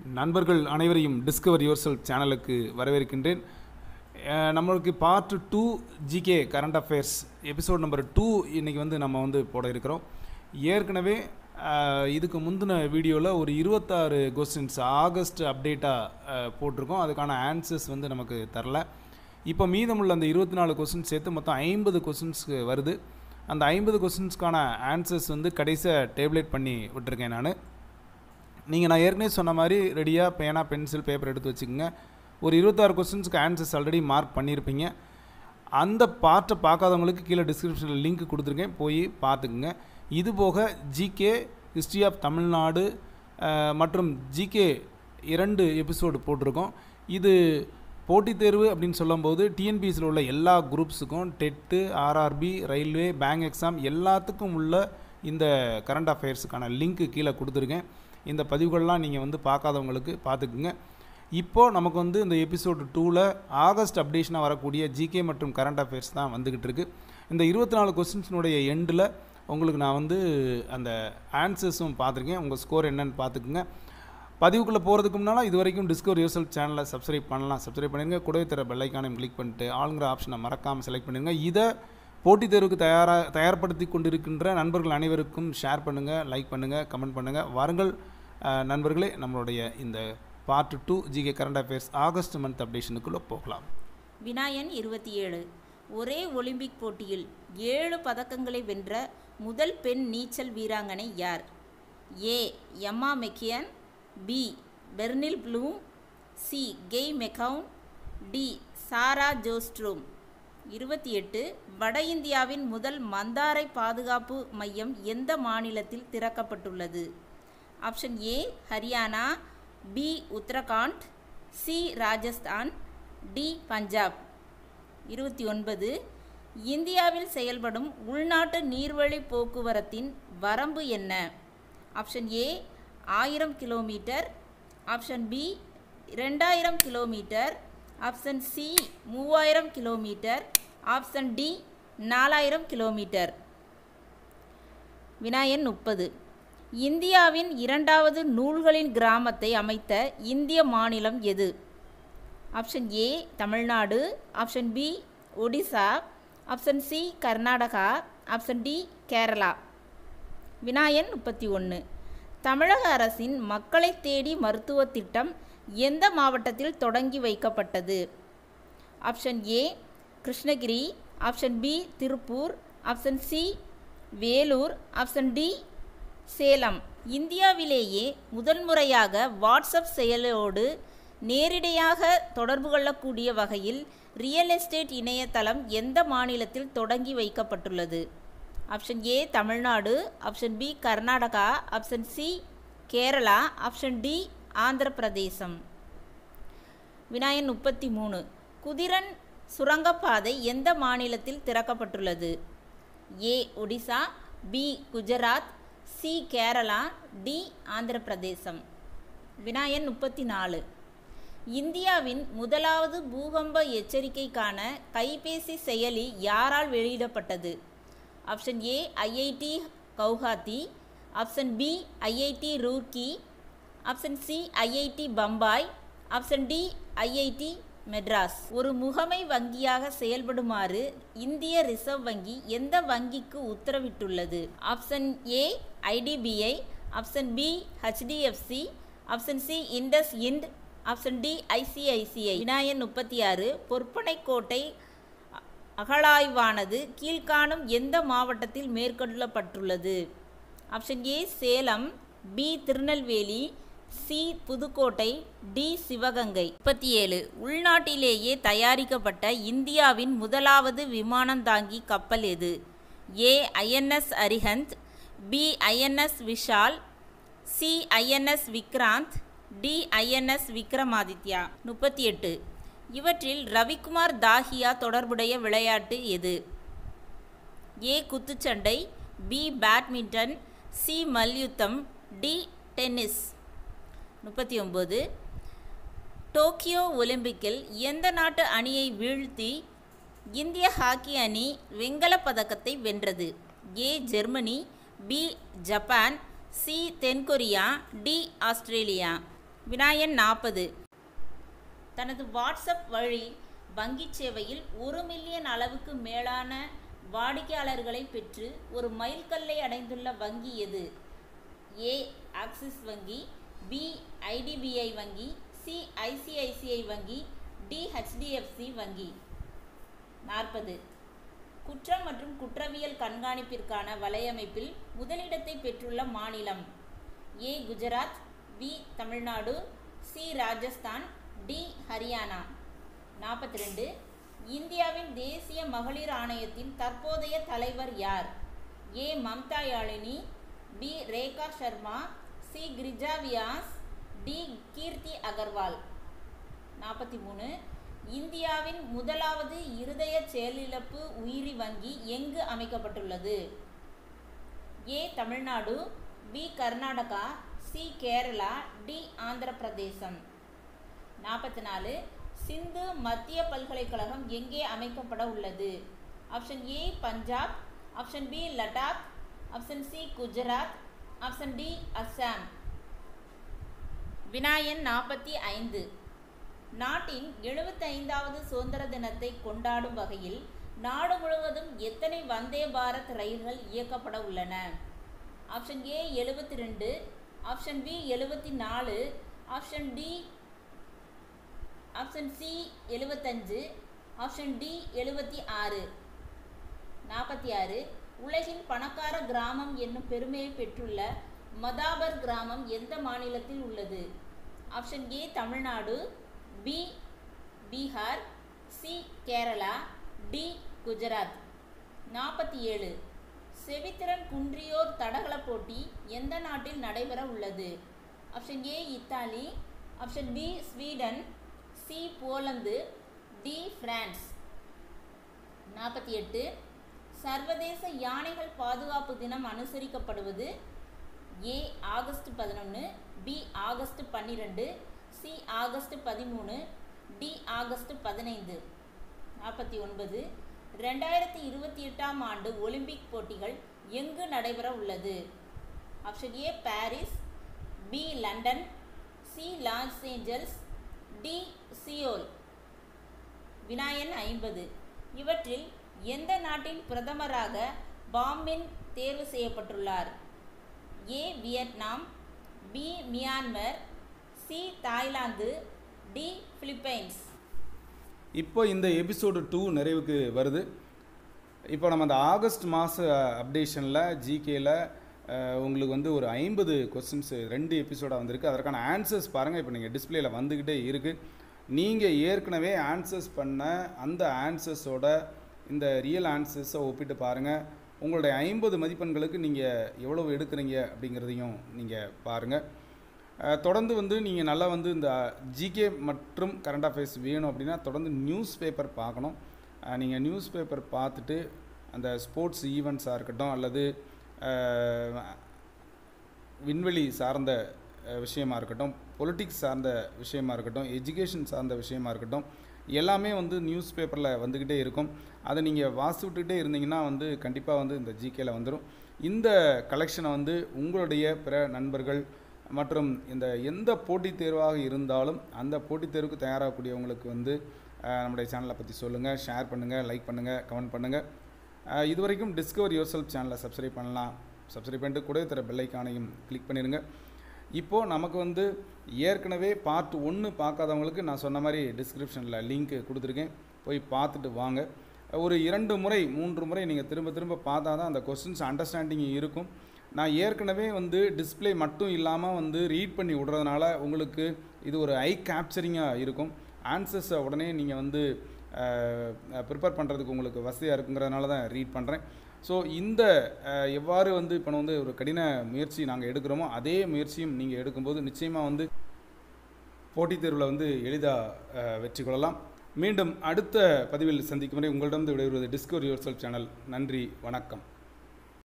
நண்பர்கள் அனைவரையும் discover your self சேனலுக்கு வரவேற்கின்றேன் அஹ் நம்மளுக்கு part two GK current affairs episode number two இன்றைக்கி வந்து நம்ம வந்து போட இருக்கிறோம் ஏற்கனவே அஹ், இதுக்கு முந்தின வீடியோவில் ஒரு இருபத்தாறு கொஸ்டின்ஸ் ஆகஸ்ட் அப்டேட்டாக போட்டிருக்கோம் அதுக்கான ஆன்சர்ஸ் வந்து நமக்கு தரல இப்போ மீதமுள்ள அந்த இருபத்தி நாலு கொஸ்டின்ஸ் சேர்த்து மொத்தம் ஐம்பது கொஸ்டின்ஸ்க்கு வருது அந்த ஐம்பது கொஸ்டின்ஸ்க்கான ஆன்சர்ஸ் வந்து கடைசியாக டேப்லெட் பண்ணி விட்டுருக்கேன் நான் நீங்கள் நான் ஏற்கனவே சொன்ன மாதிரி ரெடியாக பேனா பென்சில் பேப்பர் எடுத்து வச்சுக்கோங்க ஒரு இருபத்தாறு கொஸ்டின்ஸ்க்கு ஆன்சர்ஸ் ஆல்ரெடி மார்க் பண்ணியிருப்பீங்க அந்த பார்ட்டை பார்க்காதவங்களுக்கு கீழே டிஸ்கிரிப்ஷனில் லிங்க் கொடுத்துருக்கேன் போய் பார்த்துக்குங்க இது போக ஜிகே ஹிஸ்ட்ரி ஆஃப் தமிழ்நாடு அஹ், மற்றும் ஜிகே இரண்டு எபிசோடு போட்டிருக்கோம் இது போட்டித் தேர்வு அப்படின்னு சொல்லும்போது டிஎன்பிஎஸ்சியில் உள்ள எல்லா குரூப்ஸுக்கும் TET RRB railway bank exam எல்லாத்துக்கும் உள்ள இந்த கரண்ட் அஃபேர்ஸுக்கான லிங்க்கு கீழே கொடுத்துருக்கேன் இந்த பதிவுகள்லாம் நீங்கள் வந்து பார்க்காதவங்களுக்கு பார்த்துக்குங்க இப்போது நமக்கு வந்து இந்த எபிசோடு டூவில் ஆகஸ்ட் அப்டேஷனாக வரக்கூடிய ஜிகே மற்றும் கரண்ட் அஃபேர்ஸ் தான் வந்துக்கிட்டு இருக்கு இந்த இருபத்தி நாலு கொஸ்டின்ஸினுடைய எண்டில் உங்களுக்கு நான் வந்து அந்த ஆன்சர்ஸும் பார்த்துருக்கேன் உங்கள் ஸ்கோர் என்னன்னு பார்த்துக்குங்க பதிவுக்குள்ளே போகிறதுக்கு முன்னால் இது வரைக்கும் டிஸ்கவர் யூசல் சேனலை சப்ஸ்கிரைப் பண்ணலாம் சப்ஸ்கிரைப் பண்ணிடுங்க கூடவே தர பெல்லைக்கானையும் கிளிக் பண்ணிட்டு ஆளுங்கிற ஆப்ஷனை மறக்காமல் செலக்ட் பண்ணிடுங்க இதை போட்டித் தேர்வுக்கு தயாராக தயார்படுத்தி கொண்டிருக்கின்ற நண்பர்கள் அனைவருக்கும் ஷேர் பண்ணுங்கள் லைக் பண்ணுங்கள் கமெண்ட் பண்ணுங்கள் வாருங்கள் அஹ், நண்பர்களே நம்மளுடைய இந்த part two GK current affairs August month அப்டேஷனுக்குள்ளே போகலாம் வினாயன் இருபத்தி ஏழு ஒரே ஒலிம்பிக் போட்டியில் ஏழு பதக்கங்களை வென்ற முதல் பெண் நீச்சல் வீராங்கனை யார் A Emma McKeon B Pernille Blume C Kay McKeown D Sarah Sjostrom இருபத்தி எட்டு வட இந்தியாவின் முதல் மந்தாரை பாதுகாப்பு மையம் எந்த மாநிலத்தில் திறக்கப்பட்டுள்ளது option A Haryana B Uttarakhand C Rajasthan D Punjab இருபத்தி ஒன்பது இந்தியாவில் செயல்படும் உள்நாட்டு நீர்வழி போக்குவரத்தின் வரம்பு என்ன ஆப்ஷன் ஏ ஆயிரம் கிலோமீட்டர் ஆப்ஷன் பி ரெண்டாயிரம் கிலோமீட்டர் ஆப்ஷன் சி மூவாயிரம் கிலோமீட்டர் ஆப்ஷன் டி நாலாயிரம் கிலோமீட்டர் வினாயன் முப்பது இந்தியாவின் இரண்டாவது நூல்களின் கிராமத்தை அமைத்த இந்திய மாநிலம் எது option A Tamil Nadu option B Odisha option C Karnataka option D Kerala வினாயன் முப்பத்தி ஒன்று தமிழக அரசின் மக்களை தேடி மருத்துவ திட்டம் எந்த மாவட்டத்தில் தொடங்கி வைக்கப்பட்டது option A Krishnagiri option B Tiruppur option C Vellore option D Salem இந்தியாவிலேயே முதன்முறையாக வாட்ஸ்அப் செயலோடு நேரிடையாக தொடர்பு கொள்ளக்கூடிய வகையில் ரியல் எஸ்டேட் இணையதளம் எந்த மாநிலத்தில் தொடங்கி வைக்கப்பட்டுள்ளது option A Tamil Nadu option B Karnataka option C Kerala option D Andhra Pradesh வினாயன் முப்பத்தி மூணு குதிரன் சுரங்கப்பாதை எந்த மாநிலத்தில் திறக்கப்பட்டுள்ளது A Odisha B Gujarat C Kerala D Andhra Pradesh வினாயன் முப்பத்தி நாலு இந்தியாவின் முதலாவது பூகம்ப எச்சரிக்கைக்கான கைபேசி செயலி யாரால் வெளியிடப்பட்டது option A IIT Guwahati option B IIT Roorkee option C IIT Bombay option D IIT Madras ஒரு முகமை வங்கியாக செயல்படுமாறு இந்திய ரிசர்வ் வங்கி எந்த வங்கிக்கு உத்தரவிட்டுள்ளது option A IDBI option B HDFC option C IndusInd option D ICICI வினாயன் முப்பத்தி ஆறு பொற்பனைக்கோட்டை அ- அகழாய்வானது கீழ்காணும் எந்த மாவட்டத்தில் மேற்கொள்ளப்பட்டுள்ளது ஆப்ஷன் A Salem B Tirunelveli C Pudukkottai D Sivaganga முப்பத்தி ஏழு உள்நாட்டிலேயே தயாரிக்கப்பட்ட இந்தியாவின் முதலாவது விமானந்தாங்கி கப்பல் எது A INS Arihant B INS Vishal C INS Vikrant D INS Vikramaditya முப்பத்தி எட்டு இவற்றில் ரவிக்குமார் தாஹியா தொடர்புடைய விளையாட்டு எது ஏ குத்துச்சண்டை பி பேட்மிண்டன் சி மல்யுத்தம் டி டென்னிஸ் முப்பத்தி ஒம்பது டோக்கியோ ஒலிம்பிக்கில் எந்த நாட்டு அணியை வீழ்த்தி இந்திய ஹாக்கி அணி வெண்கலப் பதக்கத்தை வென்றது A Germany B Japan C தென்கொரியா டி ஆஸ்திரேலியா வினாயன் நாற்பது தனது வாட்ஸ்அப் வழி வங்கிச் சேவையில் ஒரு மில்லியன் அளவுக்கு மேலான வாடிக்கையாளர்களை பெற்று ஒரு மைல்கல்லை அடைந்துள்ள வங்கி எது ஏ ஆக்சிஸ் வங்கி பி ஐடிபிஐ வங்கி சி ஐசிஐசிஐ வங்கி டி ஹெச்டிஎஃப்சி வங்கி நாற்பது குற்றம் மற்றும் குற்றவியல் கண்காணிப்பிற்கான வலையமைப்பில் முதலிடத்தை பெற்றுள்ள மாநிலம் A Gujarat B Tamil Nadu C Rajasthan D Haryana நாற்பத்தி ரெண்டு இந்தியாவின் தேசிய மகளிர் ஆணையத்தின் தற்போதைய தலைவர் யார் A Mamata Yazhini B Rekha Sharma C Girija Vyas D Keerthi Agarwal நாற்பத்தி மூணு இந்தியாவின் முதலாவது இருதய செயலிழப்பு உயிரி வங்கி எங்கு அமைக்கப்பட்டுள்ளது A Tamil Nadu B Karnataka C Kerala D Andhra Pradesh நாற்பத்தி நாலு சிந்து மத்திய பல்கலைக்கழகம் எங்கே அமைக்கப்பட உள்ளது option A Punjab option B Ladakh option C Gujarat option D Assam வினாயன் நாற்பத்தி ஐந்து நாட்டின் எழுபத்தைந்தாவது சுதந்திர தினத்தை கொண்டாடும் வகையில் நாடு முழுவதும் எத்தனை வந்தே பாரத் ரயில்கள் இயக்கப்பட உள்ளன ஆப்ஷன் ஏ எழுபத்தி ரெண்டு ஆப்ஷன் பி எழுபத்தி நாலு ஆப்ஷன் டி ஆப்ஷன் சி எழுபத்தஞ்சு ஆப்ஷன் டி எழுபத்தி ஆறு நாற்பத்தி ஆறு உலகின் பணக்கார கிராமம் என்னும் பெருமையை பெற்றுள்ள மதாபர் கிராமம் எந்த மாநிலத்தில் உள்ளது option A Tamil Nadu B Bihar C Kerala D Gujarat நாற்பத்தி ஏழு செவித்திறன் குன்றியோர் தடகள போட்டி எந்த நாட்டில் நடைபெற உள்ளது option A Italy option B Sweden C Poland D France நாற்பத்தி எட்டு சர்வதேச யானைகள் பாதுகாப்பு தினம் அனுசரிக்கப்படுவது ஏ ஆகஸ்ட் பதினொன்று பி ஆகஸ்ட் பன்னிரெண்டு சி ஆகஸ்ட் பதிமூணு டி ஆகஸ்ட் பதினைந்து நாற்பத்தி ஒன்பது ரெண்டாயிரத்தி இருபத்தி எட்டாம் ஆண்டு ஒலிம்பிக் போட்டிகள் எங்கு நடைபெற உள்ளது option A Paris B London C Los Angeles D Seoul வினாயன் ஐம்பது இவற்றில் எந்த நாட்டின் பிரதமராக பாம்பின் தேர்வு செய்யப்பட்டுள்ளார் A Vietnam B Myanmar C Thailand D Philippines இப்போ இந்த எபிசோடு டூ நிறைவுக்கு வருது இப்போ நம்ம அந்த ஆகஸ்ட் மாத அப்டேஷனில் ஜிகேல உங்களுக்கு வந்து ஒரு ஐம்பது கொஸ்டின்ஸ் ரெண்டு எபிசோடாக வந்திருக்கு அதற்கான ஆன்சர்ஸ் பாருங்கள் இப்போ நீங்கள் டிஸ்பிளேல வந்துக்கிட்டே இருக்குது நீங்கள் ஏற்கனவே ஆன்சர்ஸ் பண்ண அந்த ஆன்சர்ஸோட இந்த ரியல் ஆன்சர்ஸை ஒப்பிட்டு பாருங்கள் உங்களுடைய ஐம்பது மதிப்பெண்களுக்கு நீங்கள் எவ்வளவு எடுக்கிறீங்க அப்படிங்கிறதையும் நீங்கள் பாருங்கள் அஹ், தொடர்ந்து வந்து நீங்கள் நல்லா வந்து இந்த ஜிகே மற்றும் கரண்ட் அஃபேர்ஸ் வேணும் அப்படின்னா தொடர்ந்து நியூஸ் பேப்பர் பார்க்கணும் நீங்கள் நியூஸ் பேப்பர் பார்த்துட்டு அந்த ஸ்போர்ட்ஸ் ஈவெண்ட்ஸாக இருக்கட்டும் அல்லது அஹ், விண்வெளி சார்ந்த அஹ், விஷயமா இருக்கட்டும் பொலிட்டிக்ஸ் சார்ந்த விஷயமா இருக்கட்டும் எஜுகேஷன் சார்ந்த விஷயமா இருக்கட்டும் எல்லாமே வந்து நியூஸ் பேப்பரில் வந்துக்கிட்டே இருக்கும் அதை நீங்கள் வாசி விட்டுக்கிட்டே இருந்தீங்கன்னா வந்து கண்டிப்பாக வந்து இந்த ஜிகேல வந்துடும் இந்த கலெக்ஷனை வந்து உங்களுடைய பிற நண்பர்கள் மற்றும் இந்த எந்த போட்டித் தேர்வாக இருந்தாலும் அந்த போட்டித் தேர்வுக்கு தயாராகக்கூடியவங்களுக்கு வந்து அஹ், நம்முடைய சேனலை பற்றி சொல்லுங்கள் ஷேர் பண்ணுங்கள் லைக் பண்ணுங்கள் கமெண்ட் பண்ணுங்கள் அஹ், இது வரைக்கும் டிஸ்கவர் யுவர் செல்ஃப் சேனலை சப்ஸ்கிரைப் பண்ணலாம் சப்ஸ்கிரைப் பண்ணிட்டு கூட தர பெல்லைக்கானையும் கிளிக் பண்ணிடுங்க இப்போது நமக்கு வந்து ஏற்கனவே பார்ட் ஒன்று பார்க்காதவங்களுக்கு நான் சொன்ன மாதிரி டிஸ்கிரிப்ஷனில் லிங்க் கொடுத்துருக்கேன் போய் பார்த்துட்டு வாங்க ஒரு இரண்டு முறை மூன்று முறை நீங்கள் திரும்ப திரும்ப பார்த்தா தான் அந்த கொஸ்டின்ஸ் அண்டர்ஸ்டாண்டிங் இருக்கும் நான் ஏற்கனவே வந்து டிஸ்ப்ளே மட்டும் இல்லாமல் வந்து ரீட் பண்ணி விடுறதுனால உங்களுக்கு இது ஒரு ஐ கேப்சரிங்காக இருக்கும் ஆன்சர்ஸை உடனே நீங்கள் வந்து ப்ரிப்பேர் பண்ணுறதுக்கு உங்களுக்கு வசதியாக இருக்குங்கிறதுனால தான் ரீட் பண்ணுறேன் ஸோ இந்த அஹ், எவ்வாறு வந்து இப்போ வந்து ஒரு கடின முயற்சி நாங்கள் எடுக்கிறோமோ அதே முயற்சியும் நீங்கள் எடுக்கும்போது நிச்சயமாக வந்து போட்டித் தேர்வில் வந்து எளிதாக வெற்றி கொள்ளலாம் மீண்டும் அடுத்த பதிவில் சந்திக்கும் வரை உங்களிடம் விடைபெறுவது டிஸ்கவர் யுவர் செல்ஃப் சேனல் நன்றி வணக்கம்